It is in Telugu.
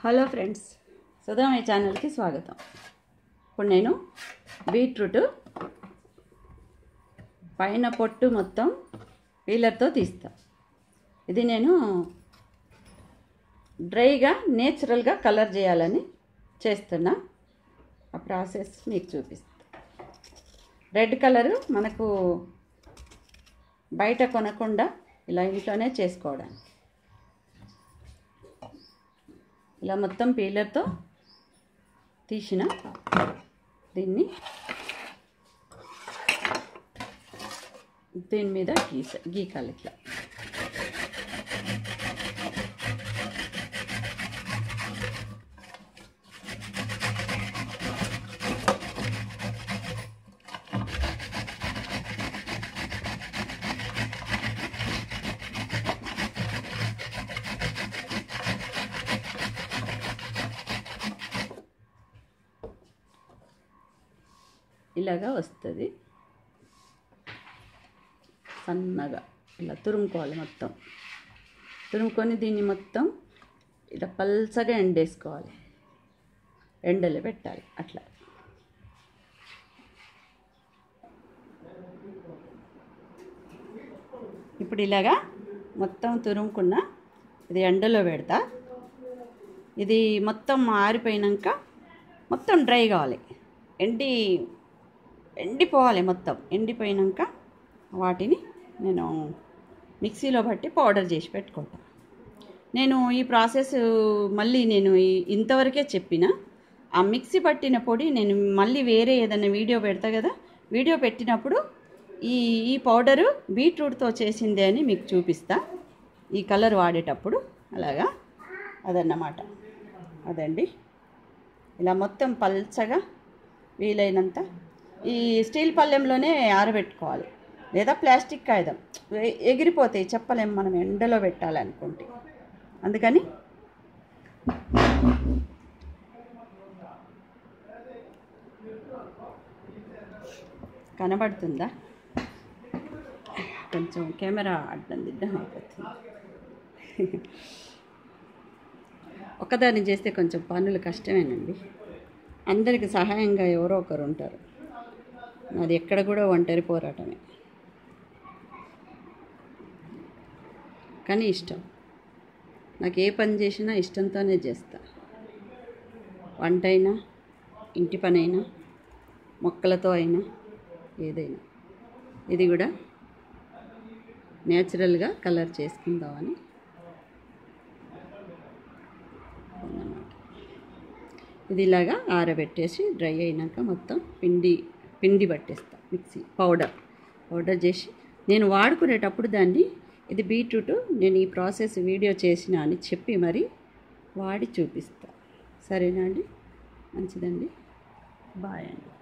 హలో ఫ్రెండ్స్ సుధామయ ఛానల్కి స్వాగతం ఇప్పుడు నేను బీట్రూట్ పైన పొట్టు మొత్తం పీలర్తో తీస్తా ఇది నేను డ్రైగా నేచురల్గా కలర్ చేయాలని చేస్తున్నా ఆ ప్రాసెస్ మీకు చూపిస్తా రెడ్ కలరు మనకు బయట కొనకుండా ఇలా ఇంట్లోనే చేసుకోవడానికి ఇలా మొత్తం పీలర్తో తీసిన దీన్ని దీని మీద గీస గీకాలి ఇట్లా ఇలాగా వస్తుంది సన్నగా ఇలా తురుముకోవాలి మొత్తం తురుముకొని దీన్ని మొత్తం ఇలా పల్చగా ఎండేసుకోవాలి ఎండలో పెట్టాలి అట్లా ఇప్పుడు ఇలాగా మొత్తం తురుముకున్న ఇది ఎండలో పెడతా ఇది మొత్తం ఆరిపోయినాక మొత్తం డ్రై కావాలి ఎండి ఎండిపోవాలి మొత్తం ఎండిపోయినాక వాటిని నేను మిక్సీలో బట్టి పౌడర్ చేసి పెట్టుకుంటా నేను ఈ ప్రాసెస్ మళ్ళీ నేను ఈ- ఇంతవరకే చెప్పిన ఆ మిక్సీ పట్టిన పొడి నేను మళ్ళీ వేరే ఏదైనా వీడియో పెడతా కదా వీడియో పెట్టినప్పుడు ఈ ఈ పౌడరు బీట్రూట్తో చేసిందే అని మీకు చూపిస్తా ఈ కలర్ వాడేటప్పుడు అలాగా అదన్నమాట అదండి ఇలా మొత్తం పల్చగా వీలైనంత ఈ స్టీల్ పళ్ళెంలోనే ఆరబెట్టుకోవాలి లేదా ప్లాస్టిక్ కాగితం ఎ- ఎగిరిపోతాయి చెప్పలేం మనం ఎండలో పెట్టాలనుకుంటే అందుకని కనబడుతుందా కొంచెం కెమెరా అడ్డం దిడ్డం అయిపోతుంది ఒకదాన్ని చేస్తే కొంచెం పనులు కష్టమేనండి అందరికి సహాయంగా ఎవరో ఒకరు ఉంటారు నాది ఎక్కడ కూడా ఒంటరి పోరాటమే కానీ ఇష్టం నాకు ఏ పని చేసినా ఇష్టంతోనే చేస్తా వంట అయినా ఇంటి పని అయినా మొక్కలతో అయినా ఏదైనా ఇది కూడా నేచురల్గా కలర్ చేసుకుందామని అన్నమాట ఇది ఇలాగా ఆరబెట్టేసి డ్రై అయినాక మొత్తం పిండి పిండి పట్టేస్తా మిక్సీ పౌడర్ పౌడర్ చేసి నేను వాడుకునేటప్పుడు దాన్ని ఇది బీట్రూట్ నేను ఈ ప్రాసెస్ వీడియో చేసిన అని చెప్పి మరి వాడి చూపిస్తా సరేనా అండి మంచిదండి బాయ్ అండి